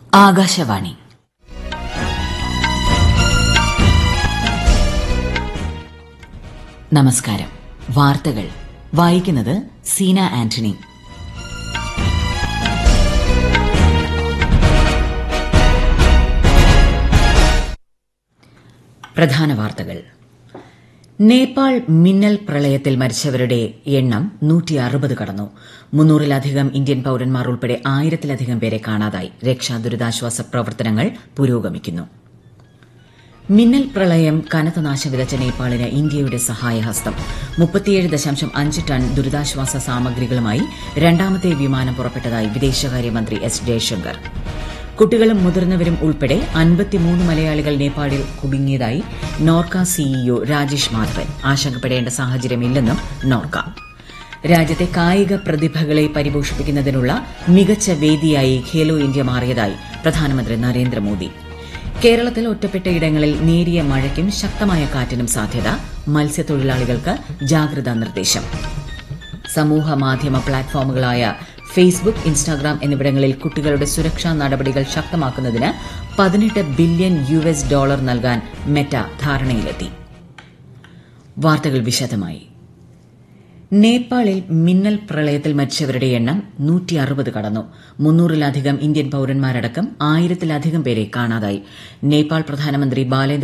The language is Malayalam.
ആകാശവാണി നമസ്കാരം വാർത്തകൾ വായിക്കുന്നത് സീന ആന്റണി പ്രധാന വാർത്തകൾ നേപ്പാൾ മിന്നൽ പ്രളയത്തിൽ മരിച്ചവരുടെ എണ്ണം നൂറ്റി അറുപത് കടന്നു മുന്നൂറിലധികം ഇന്ത്യൻ പൌരന്മാർ ഉൾപ്പെടെ ആയിരത്തിലധികം പേരെ കാണാതായി രക്ഷാ ദുരിതാശ്വാസ പ്രവർത്തനങ്ങൾ പുരോഗമിക്കുന്നു മിന്നൽ പ്രളയം കനത്ത നാശം വിതച്ച നേപ്പാളിന് ഇന്ത്യയുടെ സഹായഹസ്തം മുപ്പത്തിയേഴ് ദശാംശം അഞ്ച് ടൺ ദുരിതാശ്വാസ സാമഗ്രികളുമായി രണ്ടാമത്തെ വിമാനം പുറപ്പെട്ടതായി വിദേശകാര്യമന്ത്രി എസ് ജയശങ്കർ കുട്ടികളും മുതിർന്നവരും ഉൾപ്പെടെ അൻപത്തിമൂന്ന് മലയാളികൾ നേപ്പാളിൽ കുടുങ്ങിയതായി നോർക്ക സിഇഒ രാജേഷ് മാധവൻ ആശങ്കപ്പെടേണ്ട സാഹചര്യമില്ലെന്നും നോർക്ക രാജ്യത്തെ കായിക പ്രതിഭകളെ പരിപോഷിപ്പിക്കുന്നതിനുള്ള മികച്ച വേദിയായി ഖേലോ ഇന്ത്യ മാറിയതായി പ്രധാനമന്ത്രി നരേന്ദ്രമോദി കേരളത്തിൽ ഒറ്റപ്പെട്ട ഇടങ്ങളിൽ നേരിയ മഴയ്ക്കും ശക്തമായ കാറ്റിനും സാധ്യത മത്സ്യത്തൊഴിലാളികൾക്ക് ജാഗ്രതാ നിർദ്ദേശം സമൂഹ മാധ്യമ പ്ലാറ്റ്ഫോമുകളായ ഫേസ്ബുക്ക് ഇൻസ്റ്റാഗ്രാം എന്നിവിടങ്ങളിൽ കുട്ടികളുടെ സുരക്ഷാ നടപടികൾ ശക്തമാക്കുന്നതിന് പതിനെട്ട് ബില്യൺ യു എസ് ഡോളർ നൽകാൻ മെറ്റ ധാരണയിലെത്തി വാർത്തകൾ വിശദമായി നേപ്പാളിൽ മിന്നൽ പ്രളയത്തിൽ മരിച്ചവരുടെ എണ്ണം നൂറ്റി അറുപത് കടന്നു മുന്നൂറിലധികം ഇന്ത്യൻ പൌരന്മാരടക്കം ആയിരത്തിലധികം പേരെ കാണാതായി നേപ്പാൾ പ്രധാനമന്ത്രി ബാലേന്ദ്ര